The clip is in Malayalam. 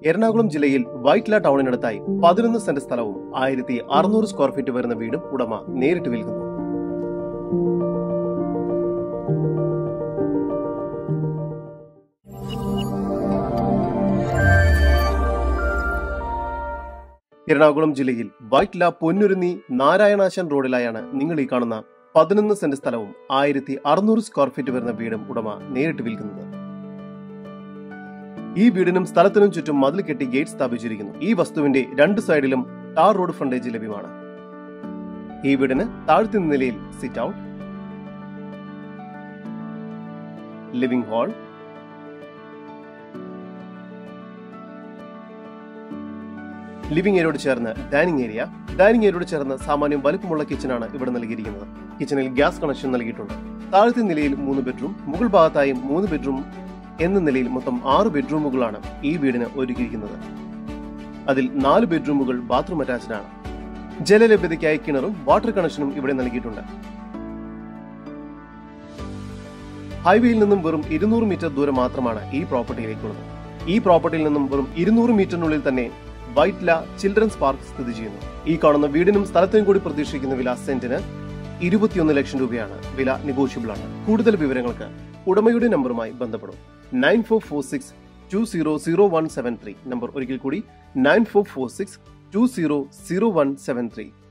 എറണാകുളം ജില്ലയിൽ വൈറ്റ്ല ടൗണിനടുത്തായി പതിനൊന്ന് സെന്റ് സ്ഥലവും ആയിരത്തി അറുന്നൂറ് സ്ക്വയർ ഫീറ്റ് വരുന്ന വീടും ഉടമ നേരിട്ട് വിൽക്കുന്നു എറണാകുളം ജില്ലയിൽ വൈറ്റ്ല പൊന്നുരുന്നി നാരായണാശൻ റോഡിലായാണ് നിങ്ങൾ ഈ കാണുന്ന പതിനൊന്ന് സെന്റ് സ്ഥലവും ആയിരത്തി അറുന്നൂറ് സ്ക്വയർ ഫീറ്റ് വരുന്ന വീടും ഉടമ നേരിട്ട് വിൽക്കുന്നത് ഈ വീടിനും സ്ഥലത്തിനും ചുറ്റും മതിൽ കെട്ടി ഗേറ്റ് സ്ഥാപിച്ചിരിക്കുന്നു ഈ വസ്തുവിന്റെ രണ്ട് സൈഡിലും ടാർ റോഡ് ഫ്രണ്ടേജ് ലഭ്യമാണ് ഈ വീടിന് താഴ്ത്തി നിലയിൽ sit out living hall living ഏരിയയോട് ചേർന്ന് ഡൈനിങ് ഏരിയ ഡൈനിങ് ഏരിയയോട് ചേർന്ന് സാമാന്യം വലുപ്പമുള്ള കിച്ചണാണ് ഇവിടെ നൽകിയിരിക്കുന്നത് കിച്ചണിൽ ഗ്യാസ് കണക്ഷൻ നൽകിയിട്ടുണ്ട് താഴത്തെ നിലയിൽ മൂന്ന് ബെഡ്റൂം മുകൾ ഭാഗത്തായും മൂന്ന് ബെഡ്റൂം എന്ന നിലയിൽ മൊത്തം ആറ് ബെഡ്റൂമുകളാണ് ഈ വീടിന് ഒരുക്കിയിരിക്കുന്നത് അതിൽ നാല് ബെഡ്റൂമുകൾ ബാത്റൂം അറ്റാച്ച്ഡ് ആണ് ജലലഭ്യതയ്ക്കായി കിണറും വാട്ടർ കണക്ഷനും ഇവിടെ നൽകിയിട്ടുണ്ട് ഹൈവേയിൽ നിന്നും വെറും ഇരുന്നൂറ് മീറ്റർ ദൂരം മാത്രമാണ് ഈ പ്രോപ്പർട്ടിയിലേക്കുള്ളത് ഈ പ്രോപ്പർട്ടിയിൽ നിന്നും വെറും ഇരുന്നൂറ് മീറ്ററിനുള്ളിൽ തന്നെ വൈറ്റ്ല ചിൽഡ്രൻസ് പാർക്ക് സ്ഥിതി ചെയ്യുന്നു ഈ കാണുന്ന വീടിനും സ്ഥലത്തിനും കൂടി പ്രതീക്ഷിക്കുന്ന വില സെന്റിന് ഇരുപത്തിയൊന്ന് ലക്ഷം രൂപയാണ് വില നെഗോഷ്യബിൾ ആണ് കൂടുതൽ വിവരങ്ങൾക്ക് ഉടമയുടെ നമ്പറുമായി ബന്ധപ്പെടും nine four four six two zero zero one seven three number ഒരിക്കൽ കൂടി nine four four six two zero zero one seven three